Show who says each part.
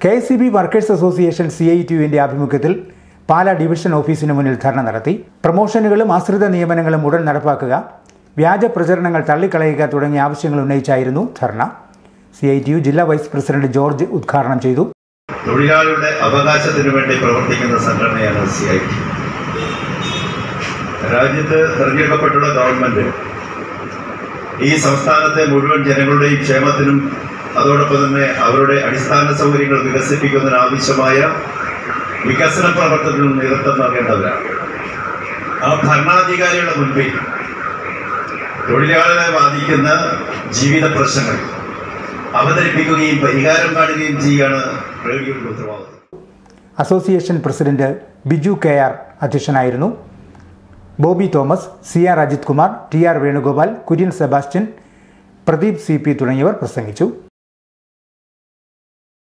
Speaker 1: K S C B workers association C I T യുവിന്റെ ആഭിമുഖ്യത്തിൽ Pala division ഓഫീസിന് മുന്നിൽ ധർണ നടത്തി പ്രമോഷനുകളും ആശ്രിത നിയമനങ്ങളും ഉടൻ നടപ്പാക്കുക വ്യാജ പ്രചരണങ്ങൾ തള്ളിക്കളയുക തുടങ്ങിയ ആവശ്യങ്ങൾ ഉന്നയിച്ചായിരുന്നു ധർണ സി ഐ ടി യു ജില്ലാ വൈസ് പ്രസിഡന്റ് ജോർജ് ഉദ്ഘാടനം ചെയ്തു
Speaker 2: തൊഴിലാളികളുടെ അവകാശത്തിനു വേണ്ടി പ്രവർത്തിക്കുന്ന സംഘടനയാണ് സി ഐ ടി രാജ്യത്ത് തെരഞ്ഞെടുക്കപ്പെട്ടുള്ള ഗവൺമെന്റ് ഈ സംസ്ഥാനത്തെ മുഴുവൻ ജനങ്ങളുടെയും ക്ഷേമത്തിനും അതോടൊപ്പം തന്നെ അവരുടെ അടിസ്ഥാന സൗകര്യങ്ങൾ വികസിപ്പിക്കുന്നതിന് ആവശ്യമായ വികസന പ്രവർത്തനത്തിന് നേതൃത്വം നൽകേണ്ടവരാണ് ആ ഭരണാധികാരികളുടെ മുൻപിൽ തൊഴിലാളികളെ ബാധിക്കുന്ന ജീവിത പ്രശ്നങ്ങൾ അവതരിപ്പിക്കുകയും പരിഹാരം കാണുകയും ചെയ്യുകയാണ് റേഡിയോയുടെ ഉത്തരവാദിത്വം
Speaker 1: association president Biju K R അധ്യക്ഷനായിരുന്നു Bobby Thomas C R Ajith Kumar T R Venugopal Kurian Sebastian Pradeep C P തുടങ്ങിയവർ പ്രസംഗിച്ചു